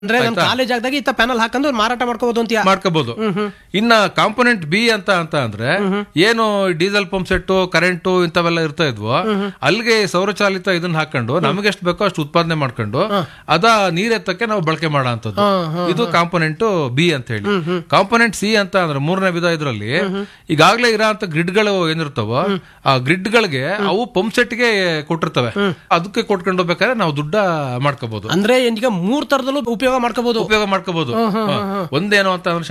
ಅಂದ್ರೆ ನಮ್ ಕಾಲೇಜ್ ಆಗದಾಗ ಇತ್ತ ಪ್ಯಾನಲ್ ಹಾಕೊಂಡು ಮಾರಾಟ ಮಾಡ್ಕೋಬಹುದು ಅಂತೀಯ ಮಾಡ್ಕೋಬಹುದು ಇನ್ನ ಕಾಂಪೊನೆಂಟ್ ಬಿ ಅಂತ ಅಂತ ಅಂದ್ರೆ ಏನು ಡೀಸೆಲ್ ಪಂಪ್ ಸೆಟ್ ಕರೆಂಟು ಇಂಥವೆಲ್ಲ ಇರ್ತಾ ಇದ್ವು ಅಲ್ಲಿಗೆ ಸೌರಚಾಲಿತ ಇದನ್ನ ಹಾಕೊಂಡು ನಮಗೆ ಎಷ್ಟು ಬೇಕೋ ಅಷ್ಟು ಉತ್ಪಾದನೆ ಮಾಡ್ಕೊಂಡು ಅದ ನೀರೆತ್ತಕ್ಕೆ ನಾವು ಬಳಕೆ ಮಾಡೋ ಅಂತದ್ದು ಇದು ಕಾಂಪೊನೆಂಟ್ ಬಿ ಅಂತ ಹೇಳಿ ಕಾಂಪೊನೆಂಟ್ ಸಿ ಅಂತ ಅಂದ್ರೆ ಮೂರನೇ ವಿಧ ಇದ್ರಲ್ಲಿ ಈಗಾಗಲೇ ಇರೋ ಅಂತ ಗ್ರಿಡ್ಗಳು ಏನಿರ್ತಾವೋ ಆ ಗ್ರಿಡ್ಗಳಿಗೆ ಅವು ಪಂಪ್ ಸೆಟ್ಗೆ ಕೊಟ್ಟಿರ್ತವೆ ಅದಕ್ಕೆ ಕೊಟ್ಕೊಂಡು ಹೋಗ್ಬೇಕಾದ್ರೆ ನಾವು ದುಡ್ಡ ಮಾಡ್ಕೋಬಹುದು ಅಂದ್ರೆ ಈಗ ಮೂರ್ ತರದಲ್ಲೂ ಉಪಯೋಗ ಮಾಡ್ಕೋಬಹುದು ಉಪಯೋಗ ಮಾಡ್ಕೋಬಹುದು ಒಂದೇನು ಅಂತ ಅಂದ್ರೆ